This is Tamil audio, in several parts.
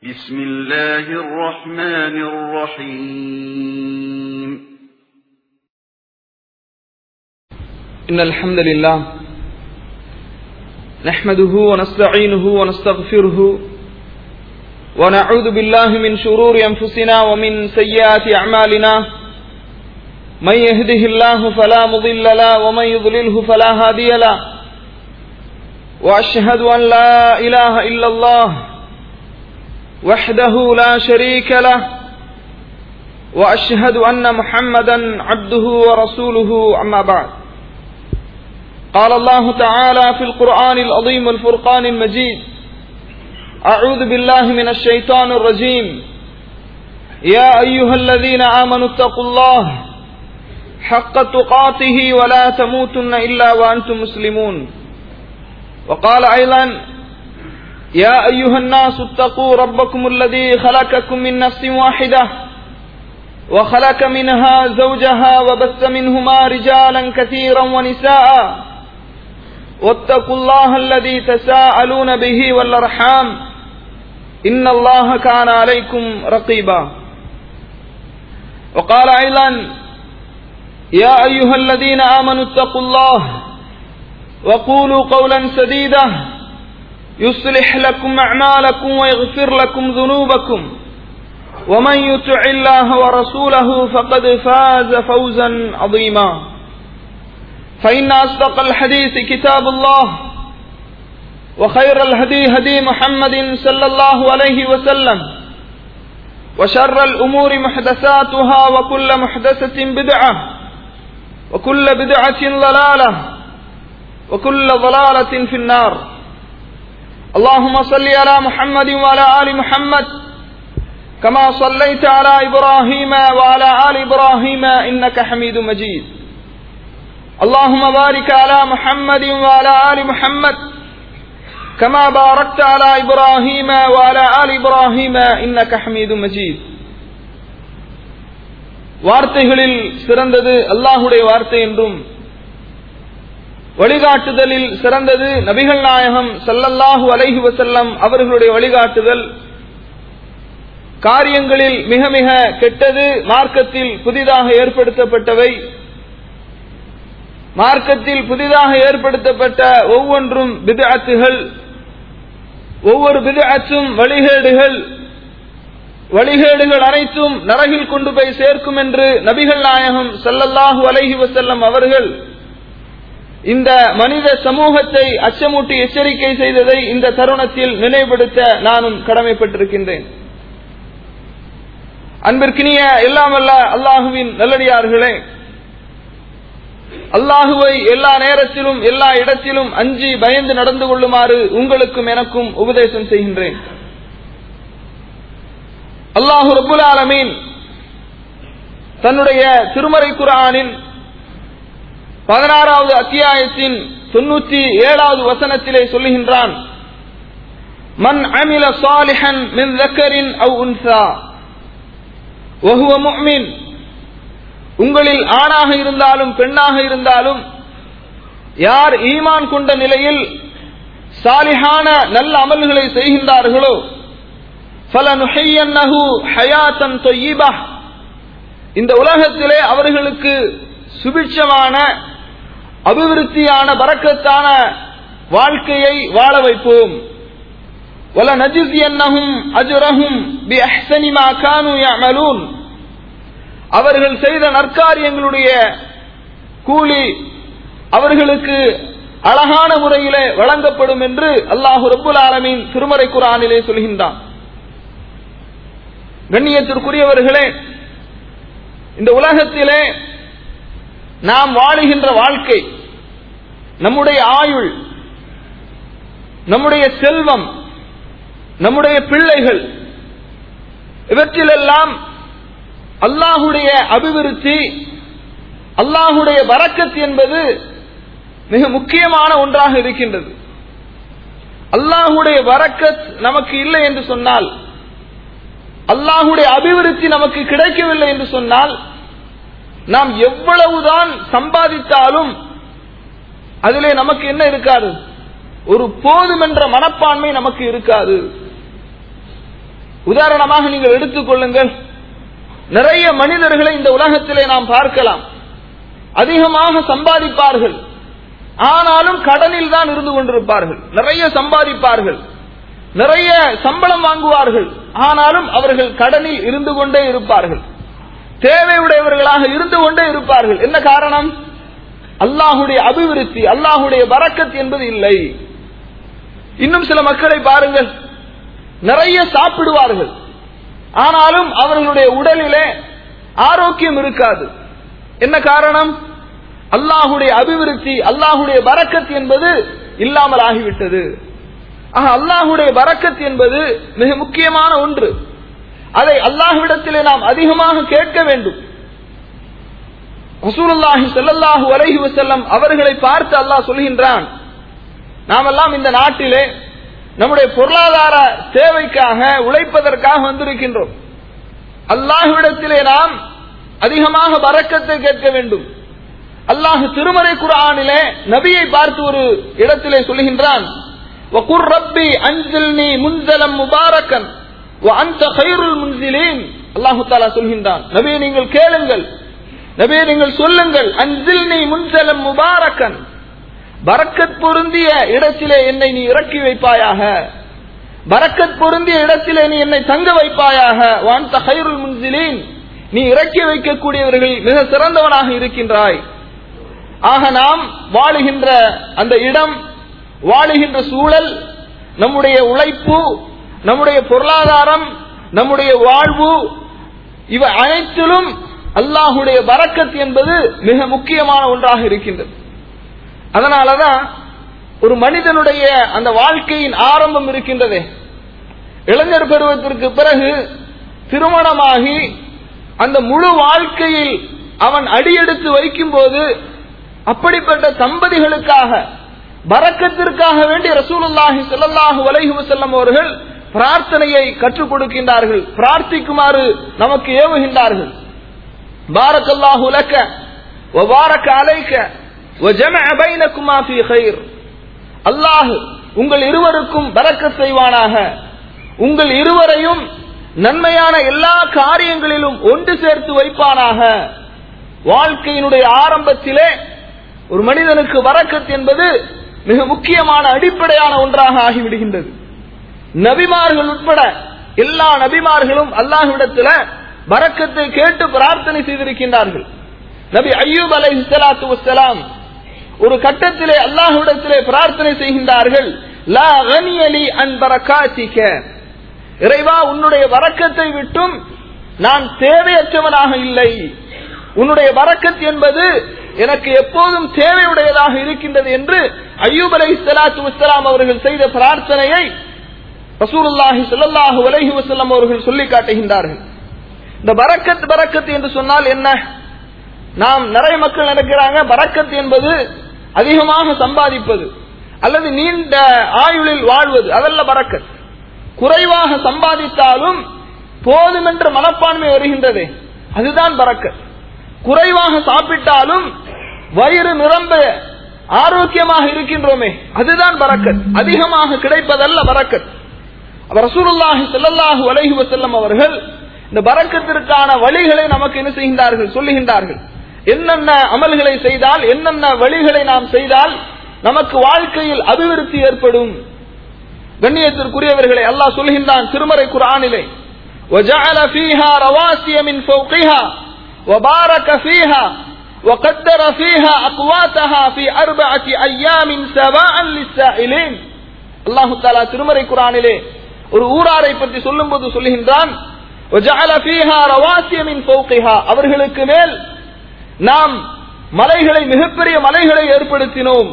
بسم الله الرحمن الرحيم إن الحمد لله نحمده ونستعينه ونستغفره ونعوذ بالله من شرور أنفسنا ومن سيئات أعمالنا من يهده الله فلا مضل له ومن يضلله فلا هادي له وأشهد أن لا إله إلا الله وحده لا شريك له وأشهد أن محمدا عبده ورسوله أما بعد قال الله تعالى في القرآن العظيم والفرقان المجيد أعوذ بالله من الشيطان الرجيم يا أيها الذين آمنوا اتقوا الله حق تقاته ولا تموتن إلا وأنتم مسلمون وقال أيضا يا أيها الناس اتقوا ربكم الذي خلقكم من نفس واحدة وخلق منها زوجها وبث منهما رجالا كثيرا ونساء واتقوا الله الذي تساءلون به والأرحام إن الله كان عليكم رقيبا وقال أيضا يا أيها الذين آمنوا اتقوا الله وقولوا قولا سديدا يصلح لكم أعمالكم ويغفر لكم ذنوبكم ومن يطع الله ورسوله فقد فاز فوزا عظيما فإن أصدق الحديث كتاب الله وخير الهدي هدي محمد صلى الله عليه وسلم وشر الأمور محدثاتها وكل محدثة بدعة وكل بدعة ضلالة وكل ضلالة في النار اللهم صل على محمد وعلى آل محمد كما صليت على إبراهيم وعلى آل إبراهيم إنك حميد مجيد اللهم بارك على محمد وعلى آل محمد كما باركت على إبراهيم وعلى آل إبراهيم إنك حميد مجيد வார்த்தைகளில் சிறந்தது அல்லாஹுடைய வார்த்தை என்றும் வழிகாட்டுதலில் சிறந்தது நபிகள் நாயகம் சல்லல்லாஹு அலைஹி வசல்லம் அவர்களுடைய வழிகாட்டுதல் காரியங்களில் மிக மிக கெட்டது மார்க்கத்தில் புதிதாக ஏற்படுத்தப்பட்டவை மார்க்கத்தில் புதிதாக ஏற்படுத்தப்பட்ட ஒவ்வொன்றும் பிதஅத்துகள் ஒவ்வொரு பிதஅத்தும் வழிகேடுகள் வழிகேடுகள் அனைத்தும் நரகில் கொண்டு போய் சேர்க்கும் என்று நபிகள் நாயகம் சல்லல்லாஹு அலைஹி வசல்லம் அவர்கள் இந்த மனித சமூகத்தை அச்சமூட்டி எச்சரிக்கை செய்ததை இந்த தருணத்தில் நினைவுபடுத்த நானும் கடமைப்பட்டிருக்கின்றேன் அன்பிற்கினிய எல்லாமல்ல அல்லாஹுவின் நல்லடியார்களே அல்லாஹுவை எல்லா நேரத்திலும் எல்லா இடத்திலும் அஞ்சி பயந்து நடந்து கொள்ளுமாறு உங்களுக்கும் எனக்கும் உபதேசம் செய்கின்றேன் அல்லாஹு ரபுல் ஆலமீன் தன்னுடைய திருமறை குரானின் பதினாறாவது அத்தியாயத்தின் தொண்ணூற்றி ஏழாவது வசனத்திலே சொல்லுகின்றான் மன் அமில சாலிஹன் மின் தக்கரின் அவ் உன்சா ஒஹுவ முஹ்மின் உங்களில் ஆணாக இருந்தாலும் பெண்ணாக இருந்தாலும் யார் ஈமான் கொண்ட நிலையில் சாலிஹான நல்ல அமல்களை செய்கின்றார்களோ இந்த உலகத்திலே அவர்களுக்கு சுபிட்சமான அபிவிருத்தியான பறக்கத்தான வாழ்க்கையை வாழ வைப்போம் வல நஜிஸ் என்னகும் அஜுரகும் பி அஹ்சனிமா கானு யமலூன் அவர்கள் செய்த நற்காரியங்களுடைய கூலி அவர்களுக்கு அழகான முறையிலே வழங்கப்படும் என்று அல்லாஹு ரபுல் ஆலமின் திருமறை குரானிலே சொல்கின்றான் கண்ணியத்திற்குரியவர்களே இந்த உலகத்திலே நாம் வாழுகின்ற வாழ்க்கை நம்முடைய ஆயுள் நம்முடைய செல்வம் நம்முடைய பிள்ளைகள் இவற்றிலெல்லாம் அல்லாஹுடைய அபிவிருத்தி அல்லாஹுடைய வரக்கத் என்பது மிக முக்கியமான ஒன்றாக இருக்கின்றது அல்லாஹுடைய வரக்கத் நமக்கு இல்லை என்று சொன்னால் அல்லாஹுடைய அபிவிருத்தி நமக்கு கிடைக்கவில்லை என்று சொன்னால் நாம் எவ்வளவுதான் சம்பாதித்தாலும் அதிலே நமக்கு என்ன இருக்காது ஒரு போதும் என்ற மனப்பான்மை நமக்கு இருக்காது உதாரணமாக நீங்கள் எடுத்துக்கொள்ளுங்கள் நிறைய மனிதர்களை இந்த உலகத்திலே நாம் பார்க்கலாம் அதிகமாக சம்பாதிப்பார்கள் ஆனாலும் கடனில் தான் இருந்து கொண்டிருப்பார்கள் நிறைய சம்பாதிப்பார்கள் நிறைய சம்பளம் வாங்குவார்கள் ஆனாலும் அவர்கள் கடனில் இருந்து கொண்டே இருப்பார்கள் தேவையுடையவர்களாக இருந்து கொண்டே இருப்பார்கள் என்ன காரணம் அல்லாஹுடைய அபிவிருத்தி அல்லாஹுடைய வரக்கத் என்பது இல்லை இன்னும் சில மக்களை பாருங்கள் நிறைய சாப்பிடுவார்கள் ஆனாலும் அவர்களுடைய உடலிலே ஆரோக்கியம் இருக்காது என்ன காரணம் அல்லாஹுடைய அபிவிருத்தி அல்லாஹுடைய வரக்கத் என்பது இல்லாமல் ஆகிவிட்டது ஆக அல்லாஹுடைய வரக்கத் என்பது மிக முக்கியமான ஒன்று அதை அல்லாஹ்விடத்திலே நாம் அதிகமாக கேட்க வேண்டும் ரசூலுல்லாஹி ஸல்லல்லாஹு அலைஹி வஸல்லம் அவர்களை பார்த்து அல்லாஹ் சொல்கின்றான் நாமெல்லாம் இந்த நாட்டிலே நம்முடைய பொருளாதார தேவைக்காக உழைப்பதற்காக வந்திருக்கின்றோம் அல்லாஹ்விடத்திலே நாம் அதிகமாக வரக்கத்தை கேட்க வேண்டும் அல்லாஹ் திருமறை குர்ஆனிலே நபியை பார்த்து ஒரு இடத்திலே சொல்கின்றான் وَقُلْ رَبِّي أَنزِلْنِي مُنزَلًا مُبَارَكًا وَأَنْتَ خَيْرُ الْمُنزِلِينَ அல்லாஹ் தஆலா சொல்கின்றான் நபியை நீங்கள் கேளுங்கள் நபியை நீங்கள் சொல்லுங்கள் அன்சில்னி முன்சலம் முபாரக்கன் பரக்கத் பொருந்திய இடத்திலே என்னை நீ இறக்கி வைப்பாயாக பரக்கத் பொருந்திய இடத்திலே நீ என்னை தங்க வைப்பாயாக வான் தஹைருல் முன்சிலீன் நீ இறக்கி வைக்கக்கூடியவர்கள் மிக சிறந்தவனாக இருக்கின்றாய் ஆக நாம் வாழுகின்ற அந்த இடம் வாழுகின்ற சூழல் நம்முடைய உழைப்பு நம்முடைய பொருளாதாரம் நம்முடைய வாழ்வு இவை அனைத்திலும் அல்லாஹுடைய வரக்கத் என்பது மிக முக்கியமான ஒன்றாக இருக்கின்றது அதனாலதான் ஒரு மனிதனுடைய அந்த வாழ்க்கையின் ஆரம்பம் இருக்கின்றதே இளைஞர் பருவத்திற்கு பிறகு திருமணமாகி அந்த முழு வாழ்க்கையில் அவன் அடியெடுத்து வைக்கும் போது அப்படிப்பட்ட தம்பதிகளுக்காக பறக்கத்திற்காக வேண்டி ரசூலுல்லாஹி ஸல்லல்லாஹு அலைஹி வஸல்லம் அவர்கள் பிரார்த்தனையை கற்றுக் கொடுக்கின்றார்கள் பிரார்த்திக்குமாறு நமக்கு ஏவுகின்றார்கள் பாரக்கல்லாஹு லக்க வபாரக அலைக்க வஜமஅ பைனகுமா ஃபீ கைர் அல்லாஹ் உங்கள் இருவருக்கும் பரக்கத் செய்வானாக உங்கள் இருவரையும் நன்மையான எல்லா காரியங்களிலும் ஒன்று சேர்த்து வைப்பானாக வாழ்க்கையினுடைய ஆரம்பத்திலே ஒரு மனிதனுக்கு வரக்கத் என்பது மிக முக்கியமான அடிப்படையான ஒன்றாக ஆகிவிடுகின்றது நபிமார்கள் உட்பட எல்லா நபிமார்களும் அல்லாஹ்விடத்தில் வரக்கத்தை கேட்டு பிரார்த்தனை செய்திருக்கின்றார்கள் நபி ஐயூப் அலை சலாத்து வசலாம் ஒரு கட்டத்திலே அல்லாஹ்விடத்திலே பிரார்த்தனை செய்கின்றார்கள் லா கனியலி அன் பரக்காத்திக்க இறைவா உன்னுடைய வரக்கத்தை விட்டும் நான் தேவையற்றவனாக இல்லை உன்னுடைய வரக்கத் என்பது எனக்கு எப்போதும் தேவையுடையதாக இருக்கின்றது என்று ஐயூப் அலை சலாத்து வசலாம் அவர்கள் செய்த பிரார்த்தனையை ரசூலுல்லாஹி ஸல்லல்லாஹு அலைஹி வஸல்லம் அவர்கள் சொல்லி காட்டுகின்றார்கள் இந்த பரக்கத் பரக்கத் என்று சொன்னால் என்ன நாம் நிறைய மக்கள் நினைக்கிறாங்க பரக்கத் என்பது அதிகமாக சம்பாதிப்பது அல்லது நீண்ட ஆயுளில் வாழ்வது அதல்ல பரக்கத் குறைவாக சம்பாதித்தாலும் போதும் என்ற மனப்பான்மை வருகின்றதே அதுதான் பரக்கத் குறைவாக சாப்பிட்டாலும் வயிறு நிரம்ப ஆரோக்கியமாக இருக்கின்றோமே அதுதான் பரக்கத் அதிகமாக கிடைப்பதல்ல பரக்கத் ரசூலுல்லாஹி ஸல்லல்லாஹு அலைஹி வஸல்லம் அவர்கள் இந்த பரக்கத்திற்கான வழிகளை நமக்கு என்ன செய்கின்றார்கள் சொல்லுகின்றார்கள் என்னென்ன அமல்களை செய்தால் என்னென்ன வழிகளை நாம் செய்தால் நமக்கு வாழ்க்கையில் அபிவிருத்தி ஏற்படும் கண்ணியத்திற்குரியவர்களை அல்லாஹ் சொல்கின்றான் திருமறை குர்ஆனிலே وجعل فيها رواسي من فوقها وبارك فيها وقدر فيها أقواتها في أربعة أيام سواء للسائلين அல்லாஹு தாலா திருமறை குரானிலே ஒரு ஊராரை பற்றி சொல்லும் போது சொல்லுகின்றான் அவர்களுக்கு மேல் நாம் மலைகளை மிகப்பெரிய மலைகளை ஏற்படுத்தினோம்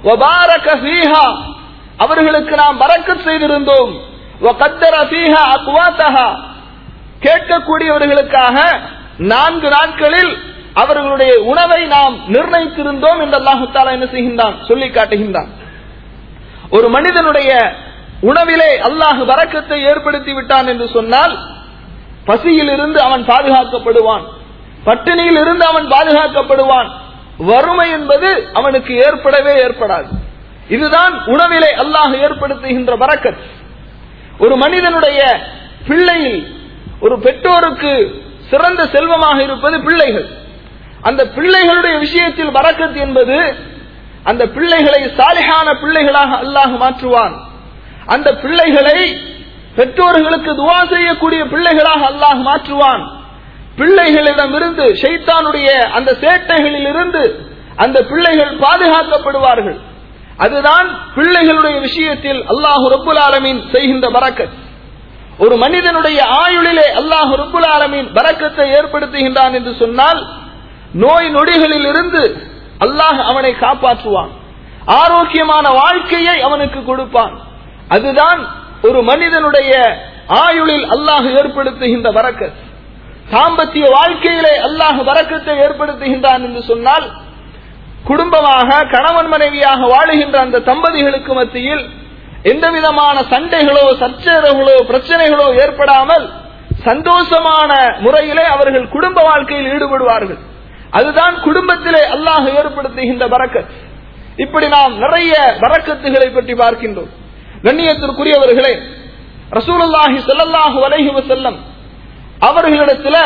அவர்களுக்கு நாம் பறக்கத் செய்திருந்தோம் கேட்கக்கூடியவர்களுக்காக நான்கு நாட்களில் அவர்களுடைய உணவை நாம் நிர்ணயித்திருந்தோம் என்று அல்லாஹு தாலா என்ன செய்கின்றான் சொல்லி காட்டுகின்றான் ஒரு மனிதனுடைய உணவிலே அல்லாஹ் வரக்கத்தை ஏற்படுத்தி விட்டான் என்று சொன்னால் பசியில் இருந்து அவன் பாதுகாக்கப்படுவான் பட்டினியில் இருந்து அவன் பாதுகாக்கப்படுவான் வறுமை என்பது அவனுக்கு ஏற்படவே ஏற்படாது இதுதான் உணவிலே அல்லாஹ் ஏற்படுத்துகின்ற வரக்கத் ஒரு மனிதனுடைய பிள்ளையில் ஒரு பெற்றோருக்கு சிறந்த செல்வமாக இருப்பது பிள்ளைகள் அந்த பிள்ளைகளுடைய விஷயத்தில் பறக்கத் என்பது அந்த பிள்ளைகளை சாலிகான பிள்ளைகளாக அல்லாஹ் மாற்றுவான் அந்த பிள்ளைகளை பெற்றோர்களுக்கு துவா செய்யக்கூடிய பிள்ளைகளாக அல்லாஹ் மாற்றுவான் பிள்ளைகளிடமிருந்து ஷைத்தானுடைய அந்த சேட்டைகளில் இருந்து அந்த பிள்ளைகள் பாதுகாக்கப்படுவார்கள் அதுதான் பிள்ளைகளுடைய விஷயத்தில் அல்லாஹு ரப்புல் ஆலமீன் செய்கின்ற பறக்கத் ஒரு மனிதனுடைய ஆயுளிலே அல்லாஹு ரப்புல் ஆலமீன் பறக்கத்தை ஏற்படுத்துகின்றான் என்று சொன்னால் நோய் நொடிகளில் இருந்து அல்லாஹ் அவனை காப்பாற்றுவான் ஆரோக்கியமான வாழ்க்கையை அவனுக்கு கொடுப்பான் அதுதான் ஒரு மனிதனுடைய ஆயுளில் அல்லாஹ் ஏற்படுத்துகின்ற வரக்கத் தாம்பத்திய வாழ்க்கையிலே அல்லாஹ் வரக்கத்தை ஏற்படுத்துகின்றான் என்று சொன்னால் குடும்பமாக கணவன் மனைவியாக வாழுகின்ற அந்த தம்பதிகளுக்கு மத்தியில் எந்த விதமான சண்டைகளோ சச்சரவுகளோ பிரச்சனைகளோ ஏற்படாமல் சந்தோஷமான முறையிலே அவர்கள் குடும்ப வாழ்க்கையில் ஈடுபடுவார்கள் அதுதான் குடும்பத்திலே அல்லாஹ் ஏற்படுத்துகின்ற வரக்கத் இப்படி நாம் நிறைய வரக்கத்துகளை பற்றி பார்க்கின்றோம் கண்ணியத்திற்குரியவர்களே ரசூலுல்லாஹி ஸல்லல்லாஹு அலைஹி வஸல்லம் அவர்களிடத்துல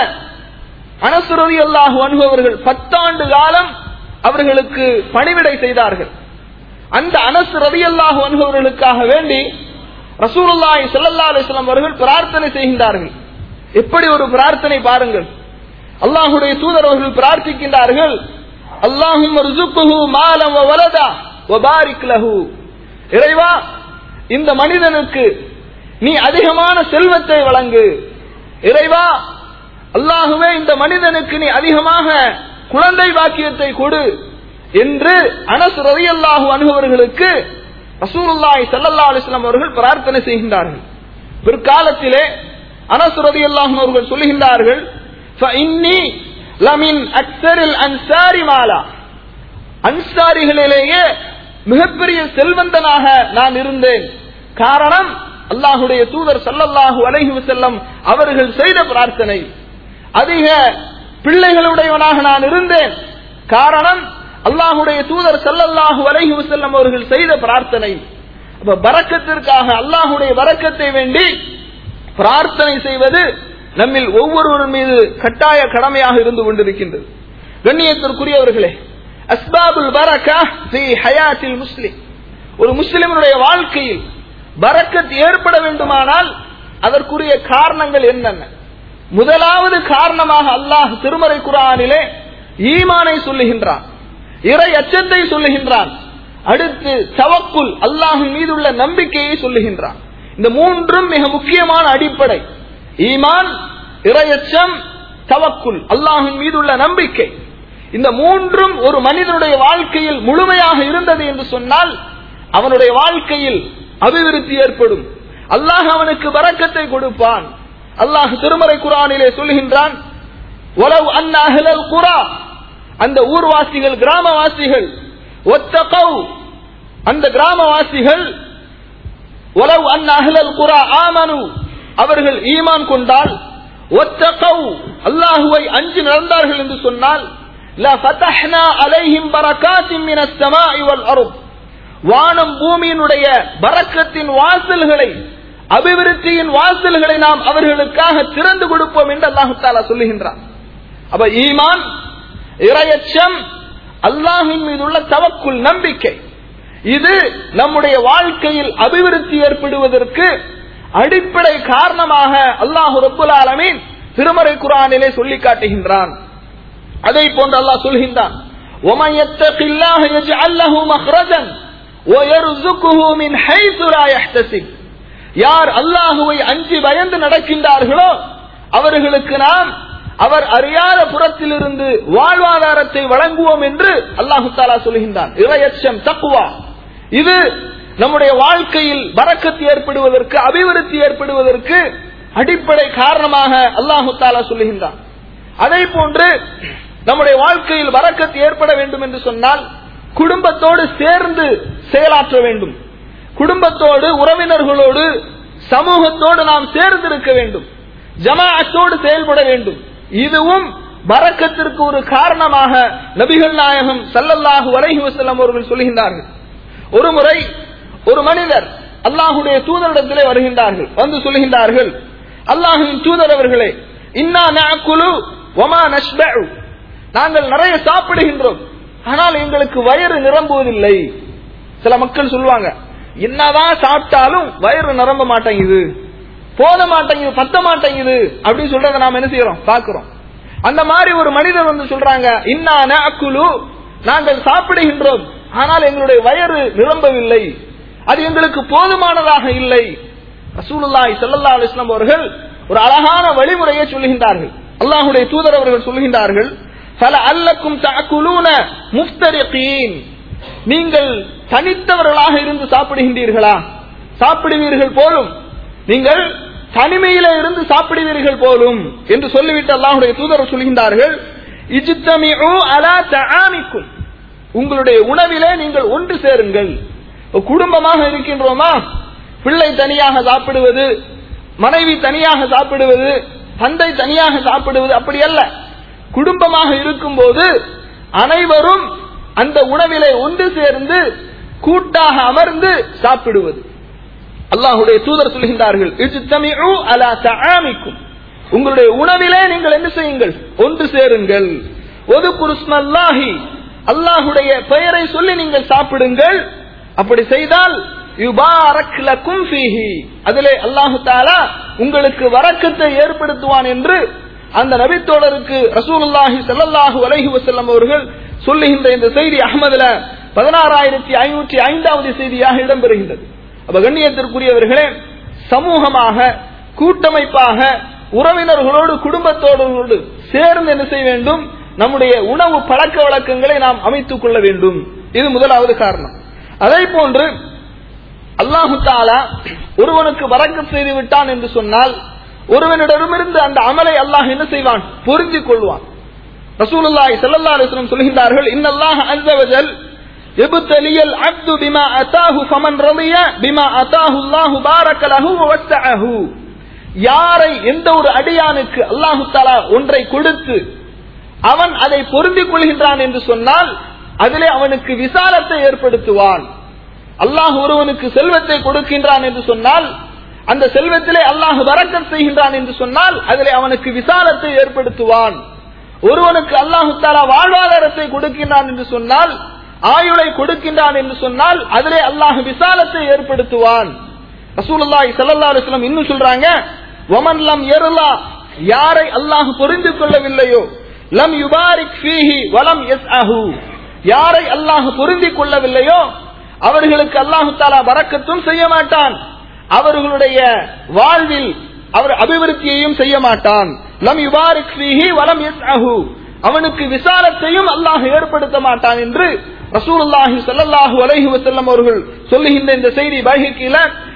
அனசுரதி அல்லாஹு அனுபவர்கள் பத்தாண்டு காலம் அவர்களுக்கு பணிவிடை செய்தார்கள் அந்த அனசு ரதி அல்லாஹு அனுபவர்களுக்காக வேண்டி ரசூலுல்லாஹி ஸல்லல்லாஹு அலைஹி வஸல்லம் அவர்கள் பிரார்த்தனை செய்கின்றார்கள் எப்படி ஒரு பிரார்த்தனை பாருங்கள் அல்லாஹுடைய தூதர் அவர்கள் பிரார்த்திக்கின்றார்கள் அல்லாஹும் மாலம் வலதா வபாரிக் லஹு இறைவா இந்த மனிதனுக்கு நீ அதிகமான செல்வத்தை வழங்கு இறைவா அல்லாஹுவே இந்த மனிதனுக்கு நீ அதிகமாக குழந்தை பாக்கியத்தை கொடு என்று அனஸ் ரலியல்லாஹு அணுகவர்களுக்கு ரசூலுல்லாஹி ஸல்லல்லாஹு அலைஹி வஸல்லம் அவர்கள் பிரார்த்தனை செய்கின்றார்கள் பிற்காலத்திலே அனஸ் ரலியல்லாஹு அவர்கள் சொல்லுகின்றார்கள் فإني لمن أكثر الأنصار مالا அன்சாரிகளிலேயே மிகப்பெரிய செல்வந்தனாக நான் இருந்தேன் காரணம் அல்லாஹுடைய தூதர் சல்லல்லாஹு அலைஹி வஸல்லம் அவர்கள் செய்த பிரார்த்தனை அதிக பிள்ளைகளுடையவனாக நான் இருந்தேன் காரணம் அல்லாஹுடைய தூதர் சல்லல்லாஹு அலைஹி வஸல்லம் அவர்கள் செய்த பிரார்த்தனை அப்ப பரக்கத்திற்காக அல்லாஹுடைய பரக்கத்தை வேண்டி பிரார்த்தனை செய்வது நம்மில் ஒவ்வொருவர் மீது கட்டாய கடமையாக இருந்து கொண்டிருக்கின்றது கண்ணியத்திற்குரியவர்களே அஸ்பாபுல் பரக்கா ஃபி ஹயாத்தில் முஸ்லிம் ஒரு முஸ்லிமனுடைய வாழ்க்கையில் பரக்கத் ஏற்பட வேண்டுமானால் அதற்குரிய காரணங்கள் என்னென்ன முதலாவது காரணமாக அல்லாஹ் திருமறை குரானிலே ஈமானை சொல்லுகின்றான் இறை அச்சத்தை சொல்லுகின்றான் அடுத்து தவக்குல் அல்லாஹின் மீது உள்ள நம்பிக்கையை சொல்லுகின்றான் இந்த மூன்றும் மிக முக்கியமான அடிப்படை ஈமான் இரையச்சம் தவக்குல் அல்லாஹின் மீது உள்ள நம்பிக்கை இந்த மூன்றும் ஒரு மனிதனுடைய வாழ்க்கையில் முழுமையாக இருந்தது என்று சொன்னால் அவனுடைய வாழ்க்கையில் அபிவிருத்தி ஏற்படும் அல்லாஹ் அவனுக்கு வரக்கத்தை கொடுப்பான் அல்லாஹ் திருமறை குரானிலே சொல்லுகின்றான் உலவு அந்நாஹலல் குரா அந்த ஊர்வாசிகள் கிராமவாசிகள் ஒத்தகவ் அந்த கிராமவாசிகள் உலவு அந்நாஹலல் குரா ஆமனு அவர்கள் ஈமான் கொண்டால் ஒத்தகவ் அல்லாஹுவை அஞ்சு நடந்தார்கள் என்று சொன்னால் لفتحنا عليهم بركات من السماء والارض வானம் பூமியினுடைய பரக்கத்தின் வாசல்களை அபிவிருத்தியின் வாசல்களை நாம் அவர்களுக்காக திறந்து கொடுப்போம் என்று அல்லாஹு தாலா சொல்லுகின்றான் அப்ப ஈமான் இரையச்சம் அல்லாஹின் மீது உள்ள தவக்குள் நம்பிக்கை இது நம்முடைய வாழ்க்கையில் அபிவிருத்தி ஏற்படுவதற்கு அடிப்படை காரணமாக அல்லாஹு ரப்புல் ஆலமீன் திருமறை குரானிலே சொல்லி காட்டுகின்றான் அதை போன்று அல்லாஹ் சொல்கின்றான் وَمَنْ يَتَّقِ اللَّهَ يَجْعَلْ لَهُ مَخْرَجًا وَيَرْزُقْهُ مِنْ حَيْثُ لَا يَحْتَسِبُ யார் அல்லாஹுவை அஞ்சி பயந்து நடக்கின்றார்களோ அவர்களுக்கு நாம் அவர் அறியாத புறத்திலிருந்து வாழ்வாதாரத்தை வழங்குவோம் என்று அல்லாஹு தாலா சொல்கின்றான் இரையச்சம் தக்குவா இது நம்முடைய வாழ்க்கையில் வரக்கத்து ஏற்படுவதற்கு அபிவிருத்தி ஏற்படுவதற்கு அடிப்படை காரணமாக அல்லாஹு தாலா சொல்லுகின்றான் அதே போன்று நம்முடைய வாழ்க்கையில் வரக்கத்து ஏற்பட வேண்டும் என்று சொன்னால் குடும்பத்தோடு சேர்ந்து செயலாற்ற வேண்டும் குடும்பத்தோடு உறவினர்களோடு சமூகத்தோடு நாம் சேர்ந்து இருக்க வேண்டும் ஜமாஅத்தோடு செயல்பட வேண்டும் இதுவும் வரக்கத்திற்கு ஒரு காரணமாக நபிகள் நாயகம் சல்லல்லாஹு அலைஹி வஸல்லம் அவர்கள் சொல்கின்றார்கள் ஒரு முறை ஒரு மனிதர் அல்லாஹுடைய தூதரிடத்திலே வருகின்றார்கள் வந்து சொல்கின்றார்கள் அல்லாஹின் தூதர் அவர்களே இன்னா நஅக்குலு வமா நஷ்பஉ நாங்கள் நிறைய சாப்பிடுகின்றோம் ஆனால் எங்களுக்கு வயிறு நிரம்புவதில்லை சில மக்கள் சொல்லுவாங்க என்னதான் சாப்பிட்டாலும் வயிறு நிரம்ப மாட்டேங்குது போத மாட்டேங்குது பத்த மாட்டேங்குது அப்படின்னு சொல்றத நாம என்ன செய்யறோம் பாக்குறோம் அந்த மாதிரி ஒரு மனிதர் வந்து சொல்றாங்க இன்னா நஅக்குலு நாங்கள் சாப்பிடுகின்றோம் ஆனால் எங்களுடைய வயிறு நிரம்பவில்லை அது எங்களுக்கு போதுமானதாக இல்லை ரசூலுல்லாஹி ஸல்லல்லாஹு அலைஹி வஸல்லம் அவர்கள் ஒரு அழகான வழிமுறையை சொல்லுகின்றார்கள் அல்லாஹ்வுடைய தூதர் அவர்கள் சொல்லுகின்றார்கள் ஃபல அல்லக்கும் தஅக்குலூன முஃப்தரிகீன் நீங்கள் தனித்தவர்களாக இருந்து சாப்பிடுகின்றீர்களா சாப்பிடுவீர்கள் போலும் நீங்கள் தனிமையில இருந்து சாப்பிடுவீர்கள் போலும் என்று சொல்லிவிட்டு அல்லாஹ்வுடைய தூதர் சொல்கின்றார்கள் இஜ்தமிஉ அலா தஆமிக்கும் உங்களுடைய உணவிலே நீங்கள் ஒன்று சேருங்கள் குடும்பமாக இருக்கின்றோமா பிள்ளை தனியாக சாப்பிடுவது மனைவி தனியாக சாப்பிடுவது தந்தை தனியாக சாப்பிடுவது அப்படி அல்ல குடும்பமாக இருக்கும்போது அனைவரும் அந்த உணவிலே ஒன்று சேர்ந்து கூட்டாக அமர்ந்து சாப்பிடுவது அல்லாஹுடைய தூதர் சொல்கின்றார்கள் இஜ்தமிஉ அலா தஆமிக்கும் உங்களுடைய உணவிலே நீங்கள் என்ன செய்யுங்கள் ஒன்று சேருங்கள் ஒது குருஸ்மல்லாஹி அல்லாஹுடைய பெயரை சொல்லி நீங்கள் சாப்பிடுங்கள் அப்படி செய்தால் யுபாரக் லக்கும் ஃபீஹி அதிலே அல்லாஹு தாலா உங்களுக்கு வரக்கத்தை ஏற்படுத்துவான் என்று அந்த நபித்தோழருக்கு ரசூலுல்லாஹி ஸல்லல்லாஹு அலைஹி வஸல்லம் அவர்கள் சொல்லுகின்ற இந்த செய்தி அஹ்மதுல பதினாறாயிரத்தி ஐநூற்றி ஐந்தாவது செய்தியாக இடம்பெறுகின்றது அப்ப கண்ணியத்திற்குரியவர்களே சமூகமாக கூட்டமைப்பாக உறவினர்களோடு குடும்பத்தோடு சேர்ந்து என்ன செய்ய வேண்டும் நம்முடைய உணவு பழக்க வழக்கங்களை நாம் அமைத்துக் கொள்ள வேண்டும் இது முதலாவது காரணம் அதே போன்று அல்லாஹு தாலா ஒருவனுக்கு வரக்கம் செய்து விட்டான் என்று சொன்னால் ஒருவனிடமிருந்து அந்த அமலை அல்லாஹ் என்ன செய்வான் பொருந்திக் கொள்வான் ரசூலுல்லாஹி ஸல்லல்லாஹு அலைஹி வஸல்லம் சொல்கின்றார்கள் இன்னல்லாஹ அஸ்ஸ வஜல் இப்தலியல் அப்து பிமா அதாஹு ஃபமன் ரலிய பிமா அதாஹு அல்லாஹு பாரக லஹு வ வஸ்ஸஅஹு யாரை எந்த ஒரு அடியானுக்கு அல்லாஹு தாலா ஒன்றை கொடுத்து அவன் அதை பொருந்திக் கொள்கின்றான் என்று சொன்னால் அதிலே அவனுக்கு விசாலத்தை ஏற்படுத்துவான் அல்லாஹ் ஒருவனுக்கு செல்வத்தை கொடுக்கின்றான் என்று சொன்னால் அந்த செல்வத்திலே அல்லாஹ் வரக்கம் செய்கின்றான் என்று சொன்னால் அதிலே அவனுக்கு விசாலத்தை ஏற்படுத்துவான் ஒருவனுக்கு அல்லாஹு தாலா வாழ்வாதாரத்தை கொடுக்கின்றான் என்று சொன்னால் ஆயுளை கொடுக்கின்றான் என்று சொன்னால் அதிலே அல்லாஹ் விசாலத்தை ஏற்படுத்துவான் ரசூலுல்லாஹி ஸல்லல்லாஹு அலைஹி வஸல்லம் இன்னும் சொல்றாங்க வமன் லம் யர்லா யாரை அல்லாஹ் புரிந்து கொள்ளவில்லையோ லம் யுபாரிக் ஃபீஹி வலம் யஸ்அஹு யாரை அல்லாஹ் பொருந்திக் கொள்ளவில்லையோ அவர்களுக்கு அல்லாஹு தாலா பறக்கத்தும் செய்ய மாட்டான் அவர்களுடைய வாழ்வில் அவர் அபிவிருத்தியையும் செய்ய மாட்டான் லம் யுபாரிக் ஃபீஹி வலம் யஸ்அஹு அவனுக்கு விசாலத்தையும் அல்லாஹ் ஏற்படுத்த மாட்டான் என்று ரசூலுல்லாஹி ஸல்லல்லாஹு அலைஹி வஸல்லம் அவர்கள் சொல்லுகின்ற இந்த செய்தி பைஹிக்கில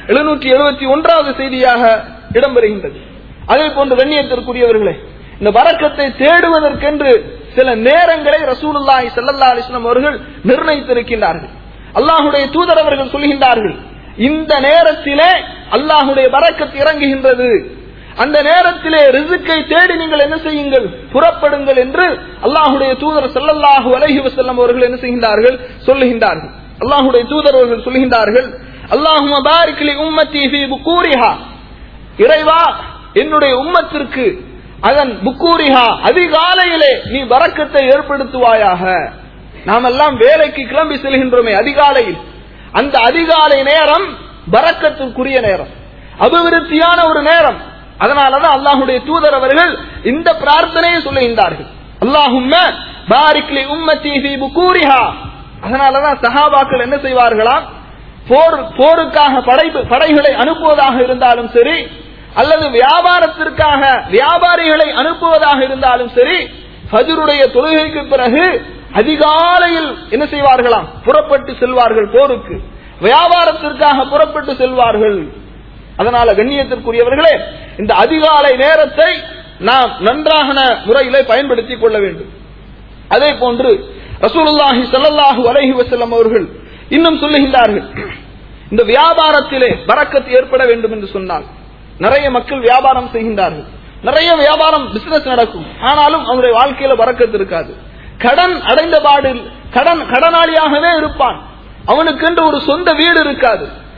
771வது செய்தியாக இடம்பெறுகின்றது அதே போன்று கண்ணியத்திற்குரியவர்களே இந்த வரக்கத்தை தேடுவதற்கென்று சில நேரங்களை ரசூலுல்லாஹி ஸல்லல்லாஹு அலைஹி வஸல்லம் அவர்கள் நிர்ணயித்திருக்கின்றார்கள் அல்லாஹ்வுடைய தூதர் அவர்கள் சொல்கின்றார்கள் இந்த நேரத்திலே அல்லாஹ்வுடைய வரக்கத்து இறங்குகின்றது அந்த நேரத்திலே ரிசுக்கை தேடி நீங்கள் என்ன செய்யுங்கள் புறப்படுங்கள் என்று அல்லாஹுடைய தூதர் ஸல்லல்லாஹு அலைஹி வஸல்லம் அவர்கள் என்ன செய்கின்றார்கள் சொல்லுகின்றார்கள் அல்லாஹுடைய தூதர் அவர்கள் சொல்லுகின்றார்கள் அல்லாஹும்ம பாரிக் லி உம்மத்தி ஃபீ புக்கூரிஹா இறைவா என்னுடைய உம்மத்திற்கு அதன் புக்கூரிஹா அதிகாலையிலே நீ வரக்கத்தை ஏற்படுத்துவாயாக நாமெல்லாம் வேலைக்கு கிளம்பி செல்கின்றோமே அதிகாலையில் அந்த அதிகாலை நேரம் பறக்கத்திற்குரிய நேரம் அபிவிருத்தியான ஒரு நேரம் அதனாலதான் அல்லாஹுடைய தூதர் அவர்கள் இந்த பிரார்த்தனையை சொல்லுகின்றார்கள் அல்லாஹும்ம பாரிக்லி உம்மத்தி ஃபீ புக்கூரிஹா அதனாலதான் சஹாபாக்கள் என்ன செய்வார்களாம் போர் போருக்காக படை படைகளை அனுப்புவதாக இருந்தாலும் சரி அல்லது வியாபாரத்திற்காக வியாபாரிகளை அனுப்புவதாக இருந்தாலும் சரி ஃபஜ்ருடைய தொழுகைக்கு பிறகு அதிகாலையில் என்ன செய்வார்களாம் புறப்பட்டு செல்வார்கள் போருக்கு வியாபாரத்திற்காக புறப்பட்டு செல்வார்கள் அதனால கண்ணியத்திற்குரியவர்களே இந்த அதிகாலை நேரத்தை நாம் நன்றாக முறையிலே பயன்படுத்திக் கொள்ள வேண்டும் அதே போன்று ரசூலுல்லாஹி ஸல்லல்லாஹு அலைஹி வஸல்லம் அவர்கள் இன்னும் சொல்லுகின்றார்கள் இந்த வியாபாரத்திலே பறக்கத்து ஏற்பட வேண்டும் என்று சொன்னால் நிறைய மக்கள் வியாபாரம் செய்கின்றார்கள் நிறைய வியாபாரம் பிசினஸ் நடக்கும் ஆனாலும் அவருடைய வாழ்க்கையில பறக்கத்து இருக்காது கடன் அடைந்த பாடு கடன் கடனாளியாகவே இருப்பான் அவனுக்கென்று ஒரு சொந்த வீடு இருக்காது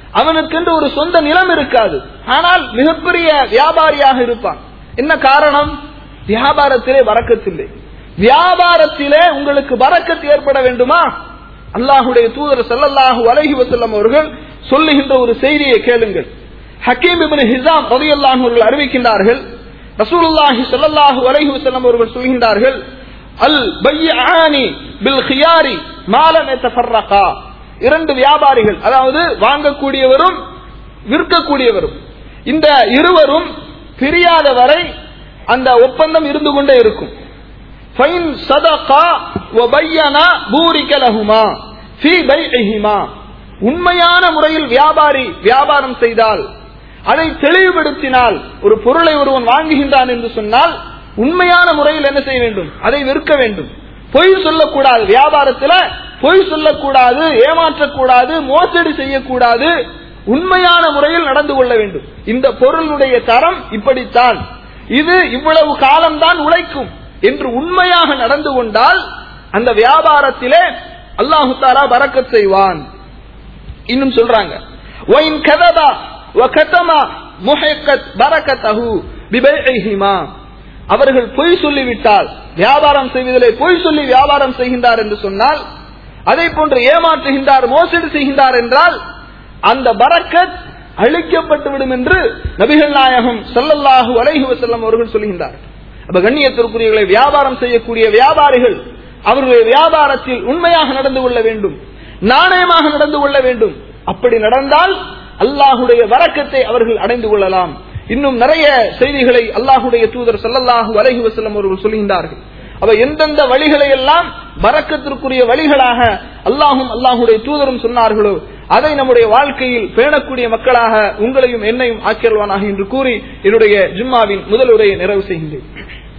அவனுக்கென்று ஒரு சொந்த நிலம் இருக்காது ஆனால் மிகப்பெரிய வியாபாரியாக இருப்பான் என்ன காரணம் வியாபாரத்திலே வரக்கத்தில்லை வியாபாரத்திலே உங்களுக்கு வரக்கத்து ஏற்பட வேண்டுமா அல்லாஹுடைய தூதர் ஸல்லல்லாஹு அலைஹி வஸல்லம் அவர்கள் சொல்லுகின்ற ஒரு செய்தியை கேளுங்கள் ஹக்கீம் இப்னு ஹிசாம் ரலியல்லாஹு அவர்கள் அறிவிக்கின்றார்கள் ரசூலுல்லாஹி ஸல்லல்லாஹு அலைஹி வஸல்லம் அவர்கள் சொல்கின்றார்கள் அல் பையானி பில் கியாரி மாலம் எத்தஃபர்ரகா இரண்டு வியாபாரிகள் அதாவது வாங்கக்கூடியவரும் விற்கக்கூடியவரும் இந்த இருவரும் பிரியாத வரை அந்த ஒப்பந்தம் இருந்து கொண்டே இருக்கும் فَإِنْ صَدَقَا وَبَيَّنَا بُورِكَ لَهُمَا فِي بَيْعِهِمَا உண்மையான முறையில் வியாபாரி வியாபாரம் செய்தால் அதை தெளிவுபடுத்தினால் ஒரு பொருளை ஒருவன் வாங்குகின்றான் என்று சொன்னால் உண்மையான முறையில் என்ன செய்ய வேண்டும் அதை விற்க வேண்டும் பொய் சொல்லக்கூடாது வியாபாரத்துல பொய் சொல்லக்கூடாது ஏமாற்றக்கூடாது மோசடி செய்யக்கூடாது உண்மையான முறையில் நடந்து கொள்ள வேண்டும் இந்த பொருளுடைய தரம் இப்படித்தான் இது இவ்வளவு காலம்தான் உழைக்கும் என்று உண்மையாக நடந்து கொண்டால் அந்த வியாபாரத்திலே அல்லாஹு தாலா பறக்கத் செய்வான் இன்னும் சொல்றாங்க وَإِنْ كَذَبَا وَكَتَمَا مُحِقَتْ بَرَكَتَهُ بِبَيْعِهِمَا அவர்கள் பொய் சொல்லிவிட்டால் வியாபாரம் செய்வதிலே பொய் சொல்லி வியாபாரம் செய்கின்றார் என்று சொன்னால் அதை போன்று ஏமாற்றுகின்றார் மோசடி செய்கின்றார் என்றால் அந்த பரக்கத் அழிக்கப்பட்டு விடும் என்று நபிகள் நாயகம் ஸல்லல்லாஹு அலைஹி வஸல்லம் அவர்கள் சொல்கின்றார் அப்ப கண்ணியத்திற்குரியவர்களை வியாபாரம் செய்யக்கூடிய வியாபாரிகள் அவர்களுடைய வியாபாரத்தில் உண்மையாக நடந்து கொள்ள வேண்டும் நாணயமாக நடந்து கொள்ள வேண்டும் அப்படி நடந்தால் அல்லாஹுடைய வரக்கத்தை அவர்கள் அடைந்து கொள்ளலாம் இன்னும் நிறைய செய்திகளை அல்லாஹுடைய தூதர் ஸல்லல்லாஹு அலைஹி வஸல்லம் அவர்கள் சொல்கின்றார்கள் அவ எந்தெந்த வழிகளை எல்லாம் வரக்கத்திற்குரிய வழிகளாக அல்லாஹும் அல்லாஹுடைய தூதரும் சொன்னார்களோ அதை நம்முடைய வாழ்க்கையில் பேணக்கூடிய மக்களாக உங்களையும் என்னையும் ஆக்கியல்வானாக என்று கூறி என்னுடைய ஜும்மாவின் முதல் உரையை நிறைவு செய்கின்றேன்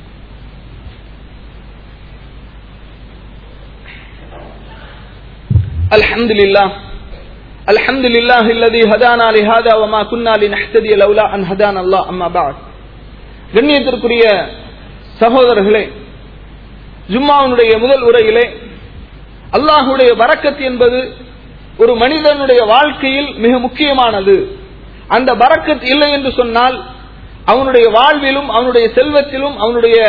الحمد لله الحمد لله الذي هدانا لهذا وما كنا لنهتدي لولا ان هدانا الله اما بعد கண்ணியத்திற்குரிய சகோதரர்களே ஜும்மாவினுடைய முதல் உரையிலே அல்லாஹுடைய வரக்கத் என்பது ஒரு மனிதனுடைய வாழ்க்கையில் மிக முக்கியமானது அந்த பரக்கத் இல்லை என்று சொன்னால் அவனுடைய வாழ்விலும் அவனுடைய செல்வத்திலும் அவனுடைய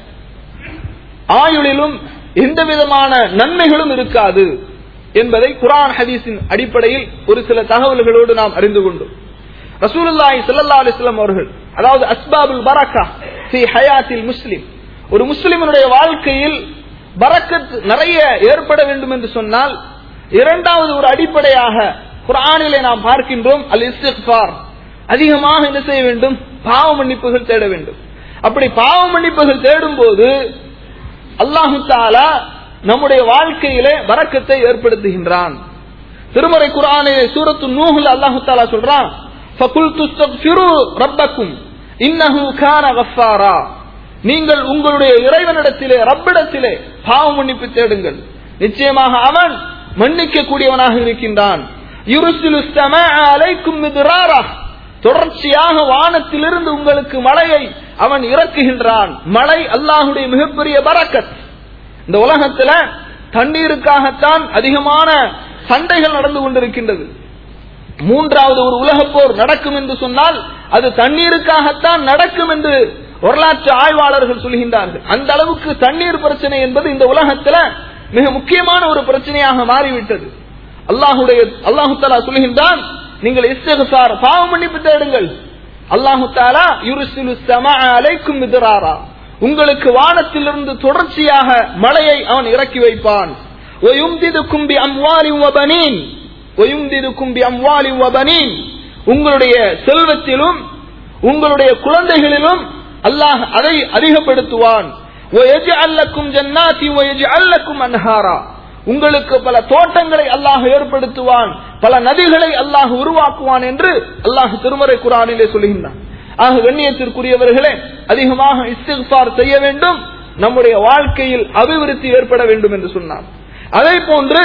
ஆயுளிலும் எந்த விதமான நன்மைகளும் இருக்காது என்பதை குரான் ஹதீஸின் அடிப்படையில் ஒரு சில தகவல்களோடு நாம் அறிந்து கொண்டோம் ரசூலுல்லாஹி ஸல்லல்லாஹு அலைஹி வஸல்லம் அவர்கள் அதாவது அஸ்பாபுல் பரக்கா ஃபி ஹயாத்தில் முஸ்லிம் ஒரு முஸ்லிமனுடைய வாழ்க்கையில் பரக்கத் நிறைய ஏற்பட வேண்டும் என்று சொன்னால் இரண்டாவது ஒரு அடிப்படையாக குரானிலே நாம் பார்க்கின்றோம் அல் இஸ்திக்பார் அதிகமாக என்ன செய்ய வேண்டும் பாவ மன்னிப்புகள் தேட வேண்டும் அப்படி பாவ மன்னிப்புகள் தேடும் போது அல்லாஹு தாலா நம்முடைய வாழ்க்கையிலே வரக்கத்தை ஏற்படுத்துகின்றான் திருமறை குரானே சூரத்து நூஹுல் அல்லாஹு தாலா சொல்றான் فَقُلْتُ اسْتَغْفِرُوا رَبَّكُمْ إِنَّهُ كَانَ غَفَّارًا நீங்கள் உங்களுடைய இறைவனிடத்திலே ரப்பிடத்திலே பாவ மன்னிப்பு தேடுங்கள் நிச்சயமாக அவன் மன்னிக்க கூடியவனாக இருக்கின்றான் யுருசிலு ஸமாஅ அலைக்கும் மித்ராரா தொடர்ச்சியாக வானத்திலிருந்து உங்களுக்கு மழையை அவன் இறக்குகின்றான் மழை அல்லாஹுடைய மிகப்பெரிய பரக்கத் இந்த உலகத்துல தண்ணீருக்காகத்தான் அதிகமான சண்டைகள் நடந்து கொண்டிருக்கின்றது மூன்றாவது ஒரு உலகப் போர் நடக்கும் என்று சொன்னால் அது தண்ணீருக்காகத்தான் நடக்கும் என்று வரலாற்று ஆய்வாளர்கள் சொல்கின்றார்கள் அந்த அளவுக்கு தண்ணீர் பிரச்சனை என்பது இந்த உலகத்துல மிக முக்கியமான ஒரு பிரச்சனையாக மாறிவிட்டது அல்லாஹுடைய அல்லாஹு தாலா சொல்கின்றான் நீங்கள் இஸ்திகசார் பாவ மன்னிப்பு தேடுங்கள் அல்லாஹு தாலா யுருசிலு ஸமாஅ அலைக்கும் மித்ராரா உங்களுக்கு வானத்திலிருந்து தொடர்ச்சியாக மழையை அவன் இறக்கி வைப்பான் وَيُمْدِدُكُمْ بِأَمْوَالٍ وَبَنِينَ وَيُمْدِدُكُمْ بِأَمْوَالٍ وَبَنِينَ உங்களுடைய செல்வத்திலும் உங்களுடைய குழந்தைகளிலும் அல்லாஹ் அதை அதிகப்படுத்துவான் وَيَجْعَلْ لَكُمْ جَنَّاتٍ وَيَجْعَلْ لَكُمْ أَنْهَارًا உங்களுக்கு பல தோட்டங்களை அல்லாஹ் ஏற்படுத்துவான் பல நதிகளை அல்லாஹ் உருவாக்குவான் என்று அல்லாஹ் திருமறை குரானிலே சொல்கின்றான் ஆக கண்ணியத்திற்குரியவர்களே அதிகமாக இஸ்திஃபார் செய்ய வேண்டும் நம்முடைய வாழ்க்கையில் அபிவிருத்தி ஏற்பட வேண்டும் என்று சொன்னார் அதே போன்று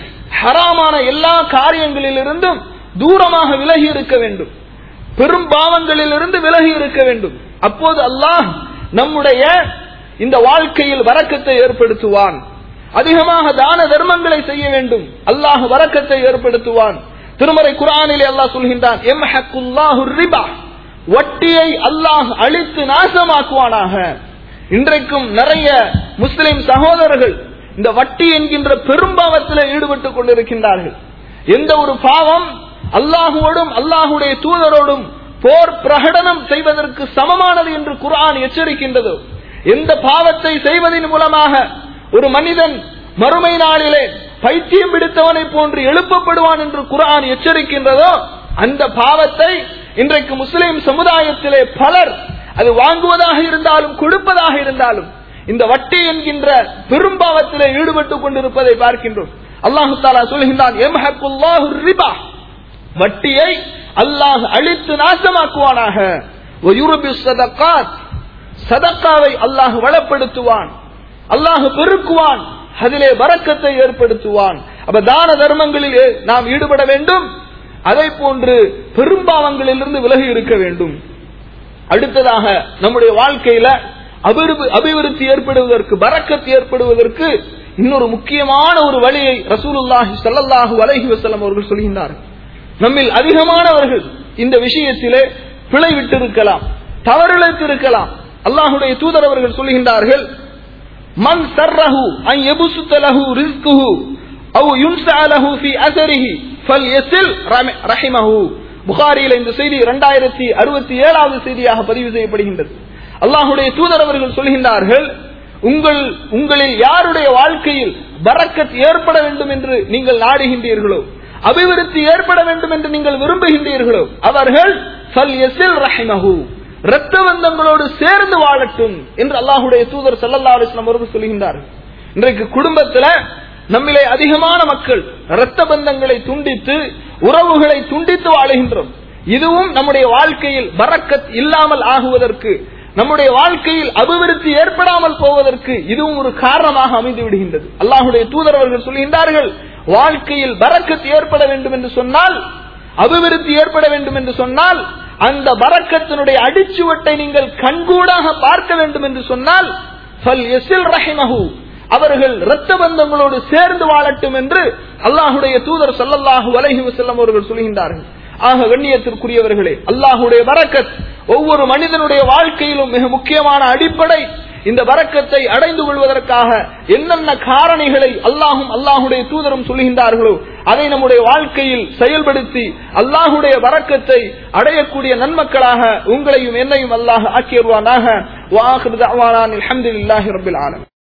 ஹராமான எல்லா காரியங்களிலிருந்தும் தூரமாக விலகி இருக்க வேண்டும் பெரும் பாவங்களிலிருந்து விலகி இருக்க வேண்டும் அப்போது அல்லாஹ் நம்முடைய இந்த வாழ்க்கையில் வரக்கத்தை ஏற்படுத்துவான் அதிகமாக தான தர்மங்களை செய்ய வேண்டும் அல்லாஹ் வரக்கத்தை ஏற்படுத்துவான் திருமறை குரானிலே அல்லாஹ் சொல்கின்றான் எம்ஹக்குல்லாஹு ரிபா வட்டியை அல்லாஹ் அழித்து நாசமாக்குவானாக இன்றைக்கும் நிறைய முஸ்லிம் சகோதரர்கள் இந்த வட்டி என்கின்ற பெரும்பாவத்தில் ஈடுபட்டுக் கொண்டிருக்கின்றார்கள் எந்த ஒரு பாவம் அல்லாஹுவோடும் அல்லாஹுடைய தூதரோடும் போர் பிரகடனம் செய்வதற்கு சமமானது என்று குர்ஆன் எச்சரிக்கின்றது எந்த பாவத்தை செய்வதன் மூலமாக ஒரு மனிதன் மறுமை நாளிலே பைத்தியம் பிடித்தவனை போன்று எழுப்பப்படுவான் என்று குர்ஆன் எச்சரிக்கின்றதோ அந்த பாவத்தை இன்றைக்கு முஸ்லிம் சமுதாயத்திலே பலர் அது வாங்குவதாக இருந்தாலும் கொடுப்பதாக இருந்தாலும் இந்த வட்டி என்கின்ற பெரும்பாவத்திலே ஈடுபட்டுக் கொண்டிருப்பதை பார்க்கின்றோம் அல்லாஹு தாலா சொல்கின்றான் எம்ஹக்குல்லாஹு ரிபா வட்டியை அல்லாஹ் அழித்து நாசமாக்குவானாக வயுருபி சதக்காத் சதக்காவை அல்லாஹ் வளப்படுத்துவான் அல்லாஹ் பெருக்குவான் அதிலே வரக்கத்தை ஏற்படுத்துவான் அப்ப தான தர்மங்களிலே நாம் ஈடுபட வேண்டும் அதை போன்று பெரும்பாவங்களிலிருந்து விலகி இருக்க வேண்டும் அடுத்ததாக நம்முடைய வாழ்க்கையில அபிவிருத்தி அபிவிருத்தி ஏற்படுவதற்கு பரக்கத் ஏற்படுவதற்கு இன்னொரு முக்கியமான ஒரு வழியை ரசூலுல்லாஹி ஸல்லல்லாஹு அலைஹி வஸல்லம் அவர்கள் சொல்கின்றார்கள் நம்மில் அதிகமானவர்கள் இந்த விஷயத்திலே பிழை விட்டிருக்கலாம் தவறிழைத்திருக்கலாம் அல்லாஹுடைய தூதர் அவர்கள் சொல்கின்றார்கள் மன் சர்ரஹு அன் யபுசுத்த லஹு ரிஸ்குஹு அவ் யுன்ஸா லஹு ஃபி அஸரிஹி ஃபல்யஸில் ரஹிமஹு புகாரியில் இந்த செய்தி இரண்டாயிரத்தி அறுபத்தி ஏழாவது செய்தியாக பதிவு செய்யப்படுகின்றது அல்லாஹுடைய தூதர் அவர்கள் சொல்கின்றார்கள் உங்கள் உங்களில் யாருடைய வாழ்க்கையில் பரக்கத் ஏற்பட வேண்டும் என்று நீங்கள் நாடுகின்றீர்களோ அபிவிருத்தி ஏற்பட வேண்டும் என்று நீங்கள் விரும்புகின்றீர்களோ அவர்கள் ஃபல் எசில் ரஹிமஹு இரத்த பந்தங்களோடு சேர்ந்து வாழட்டும் என்று அல்லாஹுடைய தூதர் சல்லல்லா அலிஸ்லாம் அவர்கள் சொல்கின்றார்கள் இன்றைக்கு குடும்பத்துல நம்மிலே அதிகமான மக்கள் இரத்த பந்தங்களை துண்டித்து உறவுகளை துண்டித்து வாழுகின்றோம் இதுவும் நம்முடைய வாழ்க்கையில் பரக்கத் இல்லாமல் ஆகுவதற்கு நம்முடைய வாழ்க்கையில் அபிவிருத்தி ஏற்படாமல் போவதற்கு இதுவும் ஒரு காரணமாக அமைந்து விடுகின்றது அல்லாஹுடைய தூதர் அவர்கள் சொல்கின்றார்கள் வாழ்க்கையில் பரக்கத் ஏற்பட வேண்டும் என்று சொன்னால் அபிவிருத்தி ஏற்பட வேண்டும் என்று சொன்னால் அந்த பரக்கத்தினுடைய அடிச்சுவட்டை நீங்கள் கண்கூடாக பார்க்க வேண்டும் என்று சொன்னால் அவர்கள் இரத்த பந்தங்களோடு சேர்ந்து வாழட்டும் என்று அல்லாஹுடைய தூதர் சல்லல்லாஹு அலைஹி வஸல்லம் அவர்கள் சொல்கின்றார்கள் ஆக கண்ணியத்திற்குரியவர்களே அல்லாஹுடைய வரக்கத் ஒவ்வொரு மனிதனுடைய வாழ்க்கையிலும் மிக முக்கியமான அடிப்படை இந்த வரக்கத்தை அடைந்து கொள்வதற்காக என்னென்ன காரணிகளை அல்லாஹும் அல்லாஹுடைய தூதரும் சொல்கின்றார்களோ அதை நம்முடைய வாழ்க்கையில் செயல்படுத்தி அல்லாஹுடைய வரக்கத்தை அடையக்கூடிய நன்மக்களாக உங்களையும் என்னையும் அல்லாஹ் ஆக்கியருவானாக வாஹிர் தஅவானா அல்ஹம்துலில்லாஹி ரப்பில் ஆலமீன்